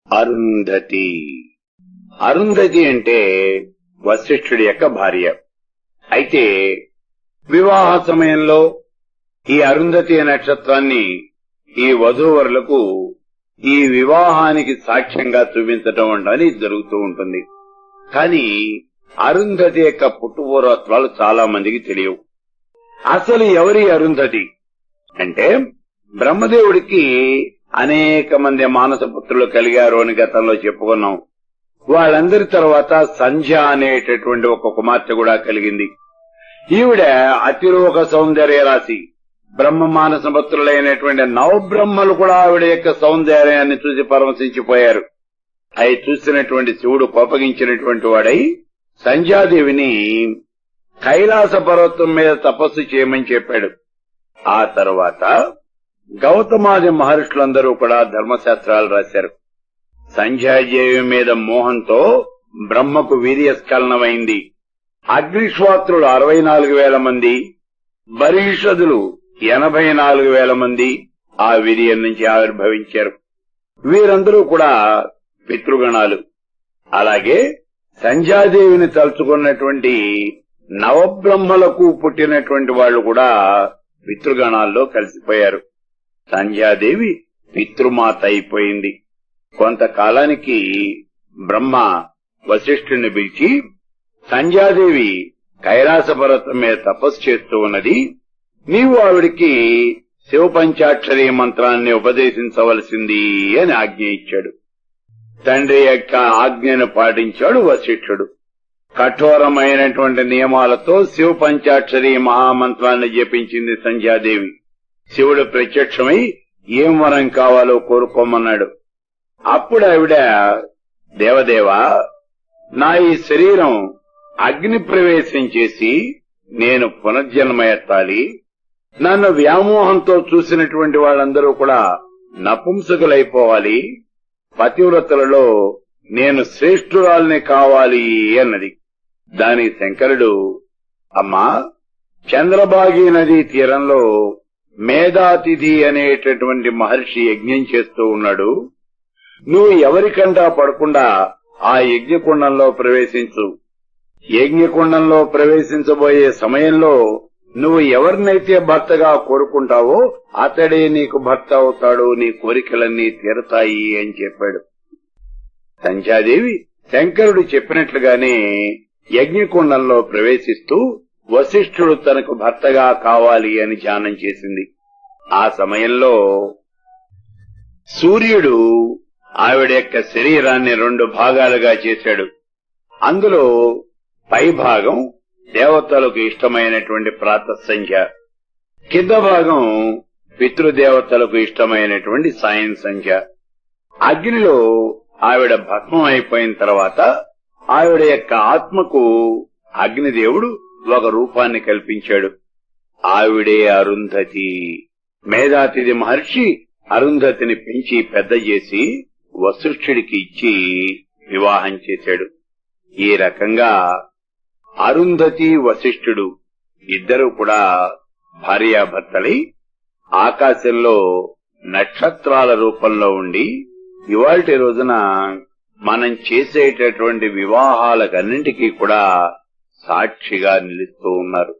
అరుంధతి అరుంధతి అంటే వశిష్ఠుడి యొక్క భార్య అయితే వివాహ సమయంలో ఈ అరుంధతి నక్షత్రాన్ని ఈ వధూవరులకు ఈ వివాహానికి సాక్ష్యంగా చూపించటం అనేది జరుగుతూ ఉంటుంది కానీ అరుంధతి యొక్క పుట్టుపూర్వత్వాలు చాలా మందికి తెలియవు అసలు ఎవరి అరుంధతి అంటే బ్రహ్మదేవుడికి అనేక మంది మానస పుత్రులు కలిగారు అని గతంలో చెప్పుకున్నాం వాళ్ళందరి తర్వాత సంధ్య అనేటటువంటి ఒక కుమార్తె కూడా కలిగింది ఈవిడ అతిరోగ సౌందర్య రాశి బ్రహ్మ మానస పుత్రులైనటువంటి నవబ్రహ్మలు కూడా ఆవిడ యొక్క సౌందర్యాన్ని చూసి పరమశించిపోయారు అవి చూసినటువంటి శివుడు కోపగించినటువంటి వాడై సంధ్యాదేవిని కైలాస పర్వతం మీద తపస్సు చేయమని చెప్పాడు ఆ తర్వాత గౌతమాది మహర్షులందరూ కూడా ధర్మశాస్త్రాలు రాశారు సంధ్యాదేవి మీద మోహంతో బ్రహ్మకు వీర్యస్ఖలనమైంది అగ్నిశ్వాత్రులు అరవై నాలుగు వేల మంది బరీషదులు ఎనభై నాలుగు వేల మంది ఆ వీర్యం నుంచి ఆవిర్భవించారు వీరందరూ కూడా పితృగణాలు అలాగే సంధ్యాదేవిని తలుచుకున్నటువంటి నవబ్రహ్మలకు పుట్టినటువంటి వాళ్ళు కూడా పితృగణాల్లో కలిసిపోయారు సంధ్యాదేవి పితృమాత అయిపోయింది కొంతకాలానికి బ్రహ్మ వశిష్ఠుని పిలిచి సంధ్యాదేవి కైలాస పర్వతం మీద తపస్సు చేస్తూ ఉన్నది నీవు ఆవిడికి శివ పంచాక్షరి మంత్రాన్ని ఉపదేశించవలసింది అని ఆజ్ఞ ఇచ్చాడు తండ్రి యొక్క ఆజ్ఞను పాటించాడు వశిష్ఠుడు కఠోరమైనటువంటి నియమాలతో శివ పంచాక్షరి మహామంత్రాన్ని జపించింది సంధ్యాదేవి శివుడు ప్రత్యక్షమై ఏం వరం కావాలో కోరుకోమన్నాడు అప్పుడు ఆవిడ దేవదేవా నా ఈ శరీరం అగ్ని ప్రవేశం చేసి నేను పునర్జన్మ ఎత్తాలి నన్ను వ్యామోహంతో చూసినటువంటి వాళ్ళందరూ కూడా నపుంసకులైపోవాలి పతివ్రతలలో నేను శ్రేష్ఠురాల్ని కావాలి అన్నది దాని శంకరుడు అమ్మా చంద్రబాగి నదీ తీరంలో మేధాతిథి అనేటటువంటి మహర్షి యజ్ఞం చేస్తూ ఉన్నాడు నువ్వు ఎవరికంటా పడకుండా ఆ యజ్ఞకుండంలో ప్రవేశించు యజ్ఞకుండంలో ప్రవేశించబోయే సమయంలో నువ్వు ఎవరినైతే భర్తగా కోరుకుంటావో అతడే నీకు భర్త అవుతాడు నీ కోరికలన్నీ తీరతాయి అని చెప్పాడు సంధ్యాదేవి శంకరుడు చెప్పినట్లుగానే యజ్ఞకుండంలో ప్రవేశిస్తూ వశిష్ఠుడు తనకు భర్తగా కావాలి అని ధ్యానం చేసింది ఆ సమయంలో సూర్యుడు ఆవిడ యొక్క శరీరాన్ని రెండు భాగాలుగా చేశాడు అందులో పై భాగం దేవతలకు ఇష్టమైనటువంటి ప్రాత సంఖ్య కింద భాగం పితృదేవతలకు ఇష్టమైనటువంటి సాయం సంఖ్య అగ్నిలో ఆవిడ భస్మం అయిపోయిన తర్వాత ఆవిడ యొక్క ఆత్మకు అగ్నిదేవుడు ఒక రూపాన్ని కల్పించాడు ఆవిడే అరుంధతి మేధాతిథి మహర్షి అరుంధతిని పెంచి పెద్ద చేసి వశిష్ఠుడికి ఇచ్చి వివాహం చేశాడు ఈ రకంగా అరుంధతి వశిష్ఠుడు ఇద్దరు కూడా భార్యాభర్తలై ఆకాశంలో నక్షత్రాల రూపంలో ఉండి ఇవాల్టి రోజున మనం చేసేటటువంటి వివాహాలకన్నింటికీ కూడా సాక్షిగా నిలుస్తూ ఉన్నారు